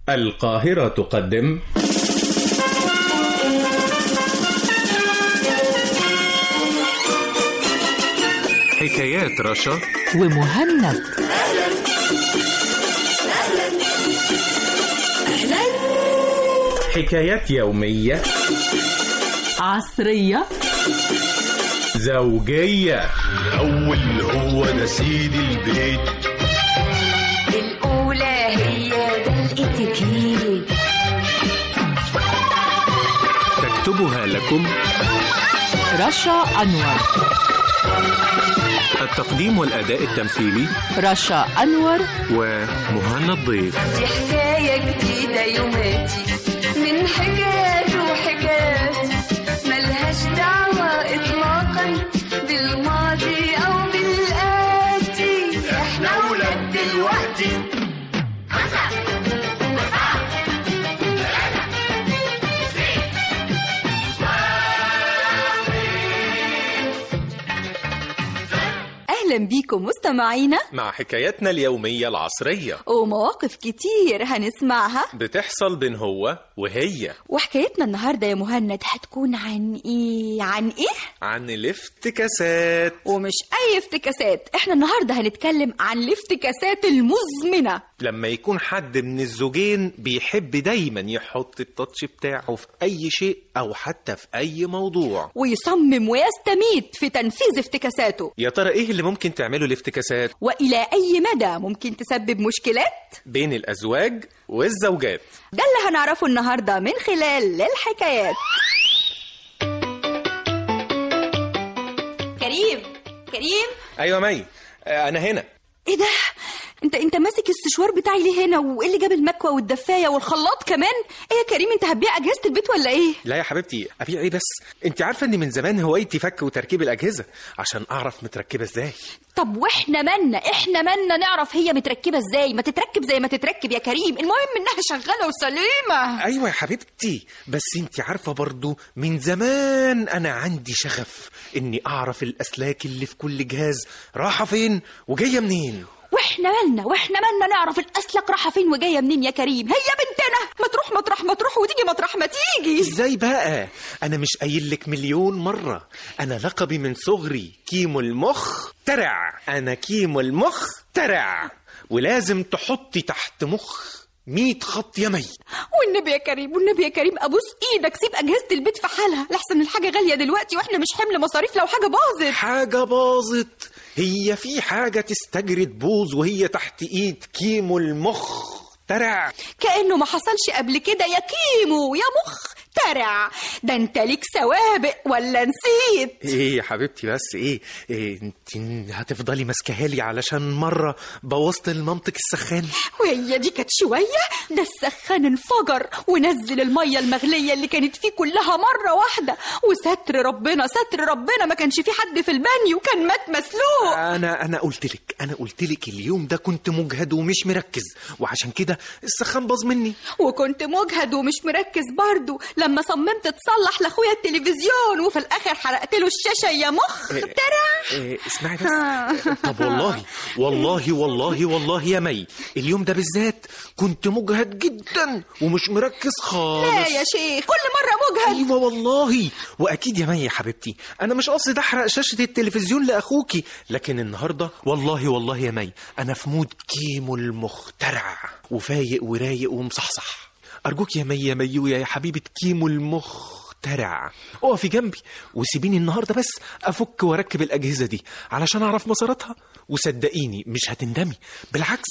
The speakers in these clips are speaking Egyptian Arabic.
القاهرة تقدم حكايات رشا ومهند حكايات يومية عصرية زوجية الأول هو ده سيد البيت الأولى هي ده الاتيكيت تكتبها لكم رشا أنور التقديم والأداء التمثيلي رشا أنور ومهنا الضيف دي حكاية جديدة يوماتي من حكايات وحكايات ملهاش دعوة إطلاقا بالماضي أو بالآتي إحنا ولاد دلوقتي أهلا بيكم مستمعينا مع حكاياتنا اليومية العصرية ومواقف كتير هنسمعها بتحصل بين هو وهي وحكايتنا النهاردة يا مهند هتكون عن إيه؟ عن إيه؟ عن الافتكاسات ومش أي افتكاسات احنا النهاردة هنتكلم عن الافتكاسات المزمنة لما يكون حد من الزوجين بيحب دايما يحط التاتش بتاعه في أي شيء أو حتى في أي موضوع ويصمم ويستميت في تنفيذ افتكاساته يا ترى إيه اللي ممكن تعمله الافتكاسات وإلى أي مدى ممكن تسبب مشكلات؟ بين الأزواج والزوجات ده اللي هنعرفه النهاردة من خلال الحكايات كريم كريم أيوة مي آه، أنا هنا ايه ده انت انت ماسك السشوار بتاعي ليه هنا وايه اللي جاب المكوى والدفايه والخلاط كمان ايه يا كريم انت هتبيع اجهزه البيت ولا ايه لا يا حبيبتي ابيع ايه بس انت عارفه ان من زمان هوايتي فك وتركيب الاجهزه عشان اعرف متركبه ازاي طب واحنا مالنا احنا مالنا نعرف هي متركبه ازاي ما تتركب زي ما تتركب يا كريم المهم انها شغاله وسليمه ايوه يا حبيبتي بس انت عارفه برضو من زمان انا عندي شغف اني اعرف الاسلاك اللي في كل جهاز رايحه فين وجايه منين واحنا مالنا واحنا مالنا نعرف الاسلك رايحه فين وجايه منين يا كريم هي بنتنا ما تروح مطرح ما تروح وتيجي مطرح ما تيجي ازاي بقى انا مش قايل لك مليون مره انا لقبي من صغري كيمو المخ ترع انا كيمو المخ ترع ولازم تحطي تحت مخ مية خط يا مي والنبي يا كريم والنبي يا كريم ابوس ايدك سيب اجهزه البيت في حالها لحسن الحاجه غاليه دلوقتي واحنا مش حمل مصاريف لو حاجه باظت حاجة باظت هي في حاجة تستجري تبوظ وهي تحت ايد كيمو المخ ترع كانه ما حصلش قبل كده يا كيمو يا مخ ترع ده انت ليك سوابق ولا نسيت ايه يا حبيبتي بس ايه, إيه انت هتفضلي ماسكاها لي علشان مرة بوظت لمامتك السخان وهي دي كانت شويه ده السخان انفجر ونزل الميه المغليه اللي كانت فيه كلها مره واحده وستر ربنا ستر ربنا ما كانش في حد في البانيو كان مات مسلوق انا انا قلت لك انا قلت لك اليوم ده كنت مجهد ومش مركز وعشان كده السخان باظ مني وكنت مجهد ومش مركز برضو لما صممت تصلح لاخويا التلفزيون وفي الاخر حرقت له الشاشه يا مخ إيه، ترى إيه اسمعي بس طب والله والله والله والله يا مي اليوم ده بالذات كنت مجهد جدا ومش مركز خالص لا يا شيخ كل مره مجهد ايوه والله واكيد يا مي يا حبيبتي انا مش قصدي احرق شاشه التلفزيون لاخوكي لكن النهارده والله والله يا مي انا في مود كيمو المخترع وفايق ورايق ومصحصح ارجوك يا مي يا مي ويا يا حبيبه كيمو المخترع اقفي جنبي وسيبيني النهارده بس افك واركب الاجهزه دي علشان اعرف مساراتها وصدقيني مش هتندمي بالعكس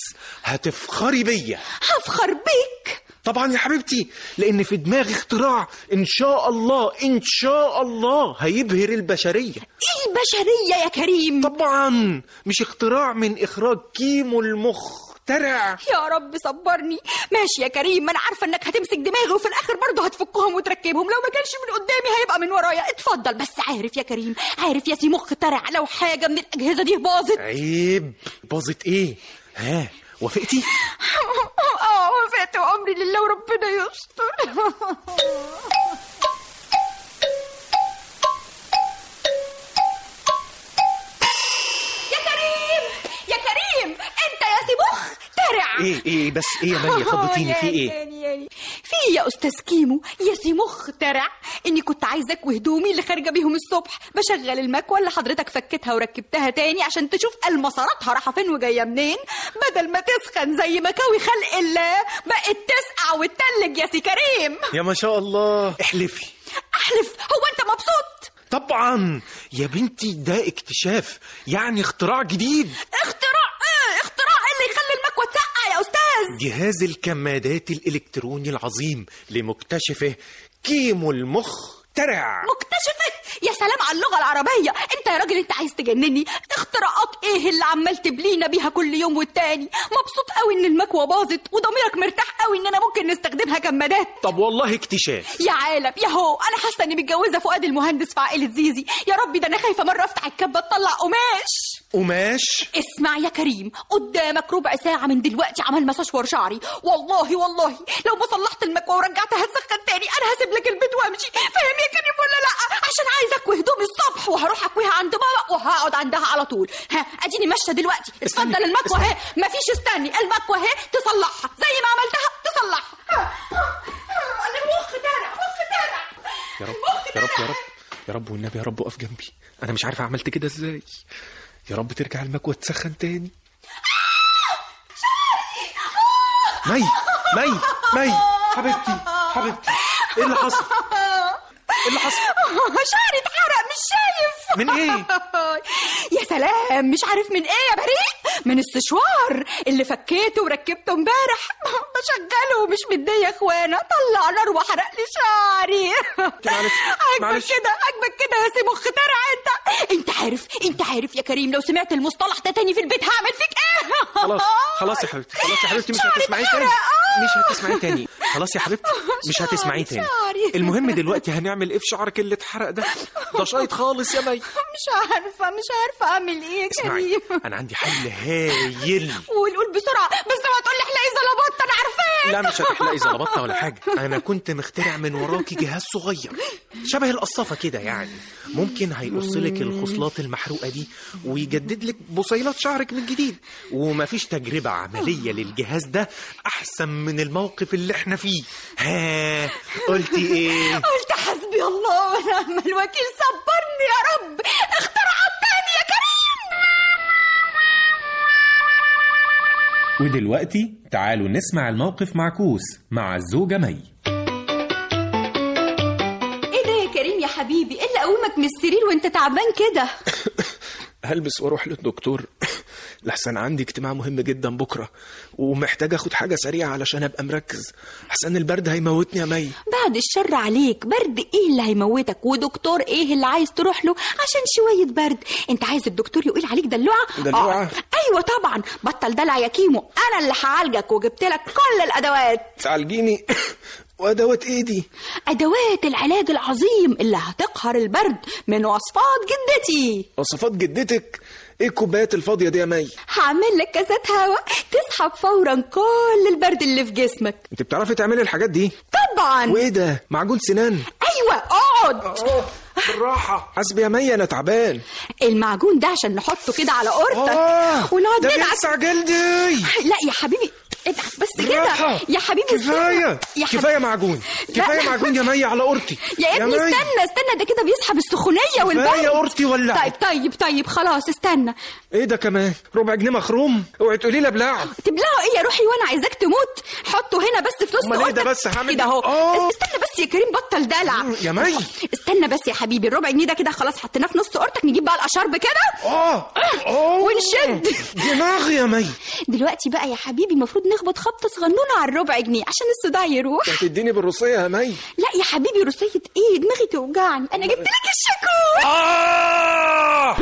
هتفخري بيا هفخر بيك طبعا يا حبيبتي لان في دماغي اختراع ان شاء الله ان شاء الله هيبهر البشريه ايه البشريه يا كريم طبعا مش اختراع من اخراج كيمو المخترع يا رب صبرني ماشي يا كريم ما انا عارفه انك هتمسك دماغي وفي الاخر برضه هتفكهم وتركبهم لو ما كانش من قدامي هيبقى من ورايا اتفضل بس عارف يا كريم عارف يا سي مخ ترع لو حاجه من الاجهزه دي باظت عيب باظت ايه ها وافقتي اه وفقت وامري لله وربنا يستر يا كريم يا كريم انت يا سي مخ ترع ايه ايه بس ايه يا مي خضتيني في ايه يعني يعني في يا استاذ كيمو يا سي مخترع اني كنت عايزك وهدومي اللي خارجه بيهم الصبح بشغل المكوه اللي حضرتك فكتها وركبتها تاني عشان تشوف المساراتها رايحه فين وجايه منين بدل ما تسخن زي مكاوي خلق الله بقت تسقع وتتلج يا سي كريم يا ما شاء الله احلفي احلف هو انت مبسوط طبعا يا بنتي ده اكتشاف يعني اختراع جديد اختراع ايه اختراع إيه اللي يخلي المكوه تسقع يا استاذ جهاز الكمادات الإلكتروني العظيم لمكتشفه كيمو المخترع مكتشفة يا سلام على اللغة العربية انت يا راجل انت عايز تجنني اختراعات ايه اللي عمال تبلينا بيها كل يوم والتاني مبسوط قوي ان المكوة باظت وضميرك مرتاح قوي اننا ممكن نستخدمها كمادات طب والله اكتشاف يا عالم يا هو انا حاسه اني متجوزه فؤاد المهندس في عائله زيزي يا ربي ده انا خايفه مره افتح الكبه تطلع قماش قماش اسمع يا كريم قدامك ربع ساعة من دلوقتي عمل مسشور شعري والله والله لو ما صلحت المكوى ورجعتها تسخن تاني انا هسيب لك البيت وامشي فاهم يا كريم ولا لا عشان عايزك وهدومي الصبح وهروح اكويها عند ماما وهقعد عندها على طول ها اديني ماشيه دلوقتي استني، اتفضل المكوى اهي مفيش استني المكوى اهي تصلحها زي ما عملتها تصلحها ها، ها، ها، انا مخ تانع مخ تانع يا رب مخ يا رب يا تانع. رب يا رب والنبي يا رب اقف جنبي انا مش عارف عملت كده ازاي يا رب ترجع المكوة تسخن تاني مي مي مي حبيبتي حبيبتي ايه اللي حصل ايه اللي حصل شعري اتحرق مش شايف من ايه يا سلام مش عارف من ايه يا بريء من السشوار اللي فكيته وركبته امبارح بشغله ومش متضايق يا اخوانا طلع نار وحرق لي شعري معلش، عاجبك معلش. كده عاجبك كده يا سي مخترع انت انت عارف انت عارف يا كريم لو سمعت المصطلح ده تاني في البيت هعمل فيك ايه خلاص خلاص يا حبيبتي خلاص يا حبيبتي مش شعري هتسمعيه تاني اتحرق. مش هتسمعيه تاني خلاص يا حبيبتي مش شعري، هتسمعيه تاني شعري. المهم دلوقتي هنعمل ايه في شعرك اللي اتحرق ده ده شايط خالص يا مي مش عارفه مش عارفه اعمل ايه يا اسمعي كريم انا عندي حل هايل قول قول بسرعه بس اوعى تقول لي احلقي زلبط انا عارفاه لا مش هتحلقي زلبطه ولا حاجه انا كنت مخترع من وراكي جهاز صغير شبه القصافه كده يعني ممكن هيقص لك الخصلات المحروقه دي ويجدد لك بصيلات شعرك من جديد ومفيش تجربه عمليه للجهاز ده احسن من الموقف اللي احنا فيه ها قلتي ايه قلت حسبي الله ونعم الوكيل صبرني يا رب اختراعات تاني يا كريم ودلوقتي تعالوا نسمع الموقف معكوس مع الزوجة مي ايه ده يا كريم يا حبيبي ايه اللي قومك من السرير وانت تعبان كده هلبس واروح للدكتور لحسن عندي اجتماع مهم جدا بكره ومحتاج اخد حاجه سريعه علشان ابقى مركز حسن البرد هيموتني يا مي بعد الشر عليك برد ايه اللي هيموتك ودكتور ايه اللي عايز تروح له عشان شويه برد انت عايز الدكتور يقول عليك دلوعه دلوعة؟ آه. ايوه طبعا بطل دلع يا كيمو انا اللي هعالجك وجبت لك كل الادوات تعالجيني وادوات ايدي ادوات العلاج العظيم اللي هتقهر البرد من وصفات جدتي وصفات جدتك ايه الكوبايات الفاضيه دي يا مي هعمل لك كاسات هوا تسحب فورا كل البرد اللي في جسمك انت بتعرفي تعملي الحاجات دي طبعا وايه ده معجون سنان ايوه اقعد بالراحه حسبي يا مي انا تعبان المعجون ده عشان نحطه كده على قرطك اه ونقعد ده ندعك بيلسع جلدي لا يا حبيبي ادعك بس بالراحة. كده يا حبيبي كفايه استنى. يا كفايه معجون لا. كفايه معجون يا مي على قرطي يا ابني مي. استنى استنى ده كده بيسحب السخونيه كفايه والبرد قرطي ولا طيب طيب طيب خلاص استنى ايه ده كمان ربع جنيه مخروم اوعي تقولي لي ابلعه تبلعه ايه يا روحي وانا عايزاك تموت حطه هنا بس في نص أمال إيه ده قرطك. بس هعمل كده اهو آه. استنى بس يا كريم بطل دلع يا مي. استنى بس يا حبيبي الربع جنيه ده كده خلاص حطيناه في نص قرطك نجيب بقى الاشرب كده اه اه ونشد. دماغي يا مي دلوقتي بقى يا حبيبي المفروض نخبط خبطه صغنونه على الربع جنيه عشان الصداع يروح هتديني بالروسيه يا مي لا يا حبيبي روسية ايه دماغي توجعني انا جبت لك الشاكوش آه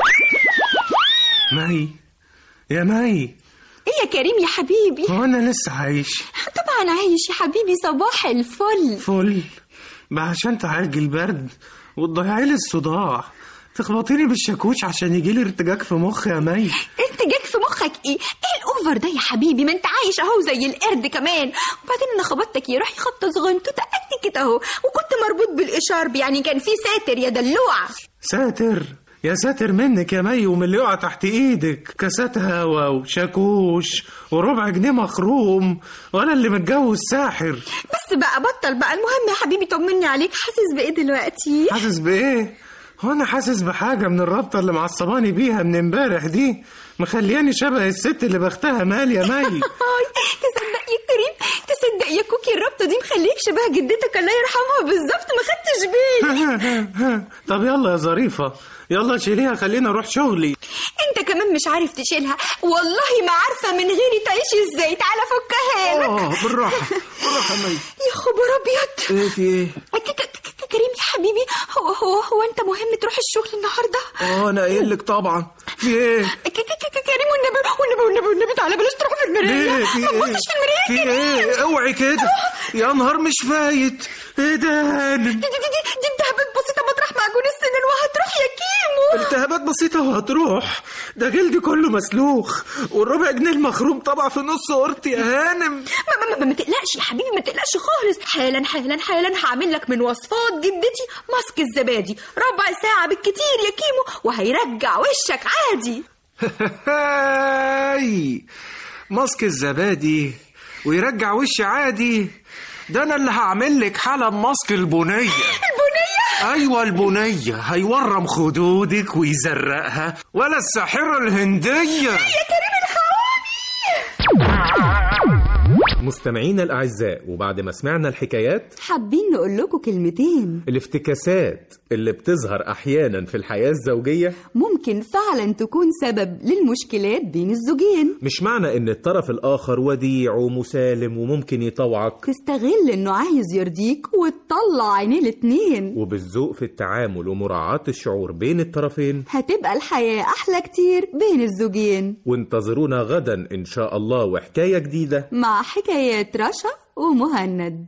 مي يا مي ايه يا كريم يا حبيبي هو انا لسه عايش طبعا عايش يا حبيبي صباح الفل فل بقى عشان تعالج البرد وتضيعي لي الصداع تخبطيني بالشاكوش عشان يجي لي ارتجاج في مخي يا مي انت جاك في مخك ايه ايه الاوفر ده يا حبيبي ما انت عايش اهو زي القرد كمان وبعدين انا خبطتك يا روحي خبطه صغنطوطه قد كده اهو وكنت مربوط بالاشارب يعني كان في ساتر يا دلوعه ساتر يا ساتر منك يا مي ومن اللي يقع تحت ايدك كاسات هوا وشاكوش وربع جنيه مخروم وانا اللي متجوز ساحر بس بقى بطل بقى المهم يا حبيبي طمني عليك حاسس بايه دلوقتي حاسس بايه هو انا حاسس بحاجه من الرابطه اللي معصباني بيها من امبارح دي مخلياني شبه الست اللي بختها مال يا مي هاي تصدق يا كريم تصدق يا كوكي الرابطه دي مخليك شبه جدتك الله يرحمها بالظبط ما خدتش بالي طب يلا يا ظريفه يلا شيليها خلينا اروح شغلي انت كمان مش عارف تشيلها والله ما عارفه من غيري تعيش ازاي تعالى فكها لك اه بالراحه بالراحه يا مي يا خبر ابيض ايه في ايه ك- ك- ك- كريم يا حبيبي هو هو هو انت مهم تروح الشغل النهارده اه انا قايل لك طبعا في ايه ك- ك- ك- كريم والنبي والنبي والنبي والنبي تعالى بلاش تروح في المرايه ليه في ما ايه تبصش في المرايه في كريم ايه اوعي كده يا نهار مش فايت ايه ده هانم دي دي دي دي التهابات بسيطه مطرح معجون السنان وهتروح يا كيمو التهابات بسيطة وهتروح ده جلدي كله مسلوخ والربع جنيه المخروم طبع في نص قرطي يا هانم ما, ما, ما, ما تقلقش يا حبيبي ما تقلقش خالص حالا حالا حالا هعمل لك من وصفات جدتي ماسك الزبادي ربع ساعة بالكتير يا كيمو وهيرجع وشك عادي هاي ماسك الزبادي ويرجع وشي عادي ده انا اللي هعمل لك حالة ماسك البنية البنية ايوه البنية هيورم خدودك ويزرقها ولا الساحرة الهندية يا كريم الحرامي مستمعينا الأعزاء وبعد ما سمعنا الحكايات حابين نقول لكم كلمتين الافتكاسات اللي بتظهر أحيانا في الحياة الزوجية ممكن فعلا تكون سبب للمشكلات بين الزوجين مش معنى إن الطرف الآخر وديع ومسالم وممكن يطوعك تستغل انه عايز يرضيك وتطلع عينيه الاتنين وبالذوق في التعامل ومراعاة الشعور بين الطرفين هتبقى الحياة أحلى كتير بين الزوجين وانتظرونا غدا إن شاء الله وحكاية جديدة مع حكايات رشا ومهند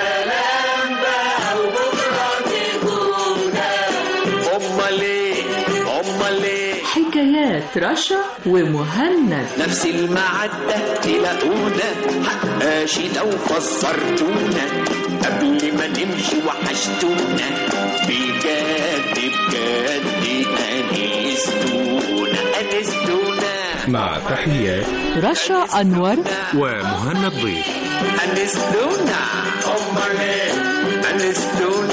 امال ايه امال ايه حكايات رشا ومهند نفس المعدة تلاقونا حقاشي لو فسرتونا قبل ما نمشي وحشتونا بجد بجد انستونا انستونا مع تحيات رشا أنور ومهند ضيف انستونا امال ايه انستونا